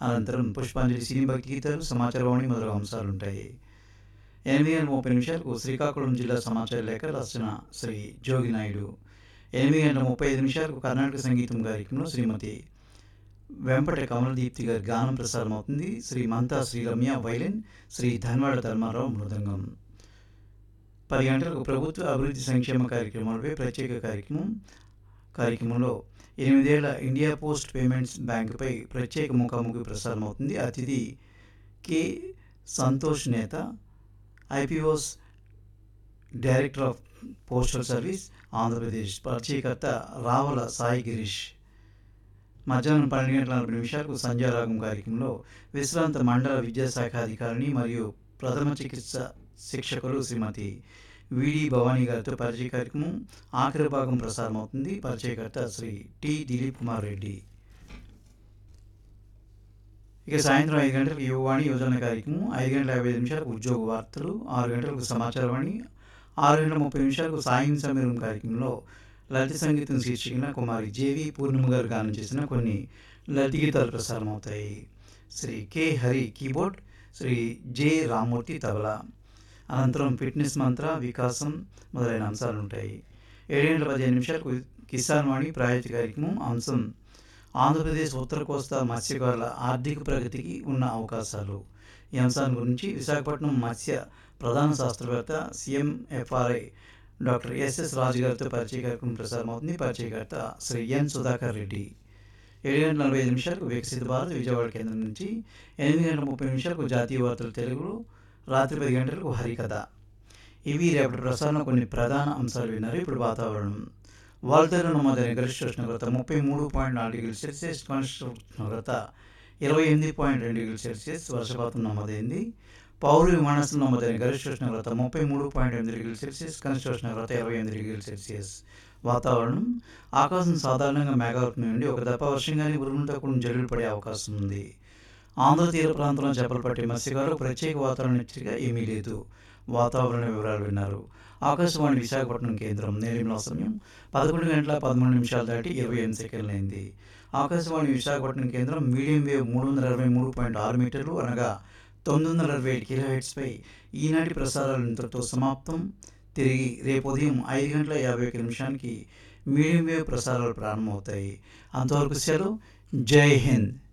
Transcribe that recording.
అనంతరం పుష్పాంజలి సినీ భక్తి గీతాలు సమాచారవాణి మొదలగు అంశాలు ఉంటాయి ఎనిమిది గంటల ముప్పై నిమిషాలకు శ్రీకాకుళం జిల్లా సమాచార లేఖ రచన శ్రీ జోగి నాయుడు ఎనిమిది గంటల ముప్పై ఐదు నిమిషాలకు కర్ణాటక సంగీతం కార్యక్రమంలో శ్రీమతి వెంపటి కమలదీప్తి గారి గానం ప్రసారం అవుతుంది శ్రీ మంతా శ్రీ రమ్య వైలిన్ శ్రీ ధన్వాడ ధర్మారావు మృదంగం పది గంటలకు ప్రభుత్వ అభివృద్ధి సంక్షేమ కార్యక్రమాలపై ప్రత్యేక కార్యక్రమం కార్యక్రమంలో ఎనిమిదేళ్ల ఇండియా పోస్ట్ పేమెంట్స్ బ్యాంకుపై ప్రత్యేక ముఖాముఖి ప్రసారం అవుతుంది అతిథి K Santosh Neta IPoS director of postal service Andhra Pradesh పరిచయకర్త రావల సాయి గిరీష్ మధ్యాహ్నం పన్నెండు గంటల నలభై నిమిషాలకు సంధ్యారాగం కార్యక్రమంలో విశ్రాంత మండల విద్యాశాఖ అధికారిని మరియు ప్రథమ చికిత్స శిక్షకులు శ్రీమతి విడి భవానీ గారితో పరిచయ కార్యక్రమం ఆఖరి భాగం ప్రసారం అవుతుంది పరిచయకర్త శ్రీ టి దిలీప్ కుమార్ రెడ్డి ఇక సాయంత్రం ఐదు గంటలకు యువవాణి యోజన కార్యక్రమం ఐదు గంటల యాభై ఐదు నిమిషాలకు ఉద్యోగ వార్తలు ఆరు గంటలకు సమాచారవాణి ఆరు గంటల ముప్పై నిమిషాలకు సాయం సమీరం కార్యక్రమంలో లలిత సంగీతం శీర్షికన కుమారి జేవి పూర్ణిమ గారు గానం చేసిన కొన్ని లలిత గీతాలు ప్రసారం అవుతాయి Shri K Hari keyboard Shri J Ramurthy tabla అనంతరం ఫిట్నెస్ మంత్ర వికాసం మొదలైన అంశాలు ఉంటాయి ఏడు గంటల పదిహేను నిమిషాలకు కిసాన్ వాణి ప్రాయోజిత కార్యక్రమం అంశం ఆంధ్రప్రదేశ్ ఉత్తర కోస్తా మత్స్యకారుల ఆర్థిక ప్రగతికి ఉన్న అవకాశాలు ఈ అంశాన్ని గురించి విశాఖపట్నం మత్స్య ప్రధాన శాస్త్రవేత్త సిఎంఎఫ్ఆర్ఐ డాక్టర్ ఎస్ఎస్ రాజు గారితో పరిచయ కార్యక్రమం ప్రసారం అవుతుంది పరిచయకర్త శ్రీ ఎన్ సుధాకర్ రెడ్డి ఏడు గంటల నలభై ఐదు నిమిషాలకు వికసిత భారత్ విజయవాడ కేంద్రం నుంచి ఎనిమిది గంటల ముప్పై నిమిషాలకు జాతీయ వార్తలు తెలుగులో రాత్రి పది గంటలకు హరికథ ఇవి రేపటి ప్రసారంలో కొన్ని ప్రధాన అంశాలు విన్నారు ఇప్పుడు వాతావరణం వాల్తేరు నమోదైన గరిష్ట ఉష్ణోగ్రత ముప్పై మూడు పాయింట్ నాలుగు డిగ్రీల సెల్సియస్ కనిష్ట ఉష్ణోగ్రత ఇరవై ఎనిమిది పాయింట్ రెండు డిగ్రీల సెల్సియస్ వర్షపాతం నమోదైంది పౌరు విమానాశ్రయం నమోదైన గరిష్ట ఉష్ణోగ్రత ముప్పై మూడు పాయింట్ ఎనిమిది డిగ్రీల సెల్సియస్ కనిష్ట ఉష్ణోగ్రత ఇరవై ఎనిమిది డిగ్రీల సెల్సియస్ వాతావరణం ఆకాశం సాధారణంగా మేఘావృతం నుండి ఒక దప్ప వర్షం కానీ ఉరుములతో కూడిన జల్లులు పడే అవకాశం ఉంది ఆంధ్ర తీర ప్రాంతంలో చేపలు పట్టే మత్స్యకారులకు ప్రత్యేక వాతావరణ హెచ్చరిక ఏమీ లేదు వాతావరణ వివరాలు విన్నారు ఆకాశవాణి విశాఖపట్నం కేంద్రం నేలిమిల సమయం పదకొండు గంటల పదమూడు నిమిషాలు దాటి ఇరవై ఎనిమిది సెకండ్లు అయింది ఆకాశవాణి విశాఖపట్నం కేంద్రం మీడియం వేవ్ మూడు వందల ఇరవై మూడు పాయింట్ ఆరు మీటర్లు అనగా తొమ్మిది వందల అరవై ఏడు కిలో హెడ్స్పై ఈనాటి ప్రసారాలు ఇంతటితో సమాప్తం తిరిగి రేపు ఉదయం ఐదు గంటల యాభై ఒక నిమిషానికి మీడియం వేవ్ ప్రసారాలు ప్రారంభమవుతాయి అంతవరకు సెలవు జై హింద్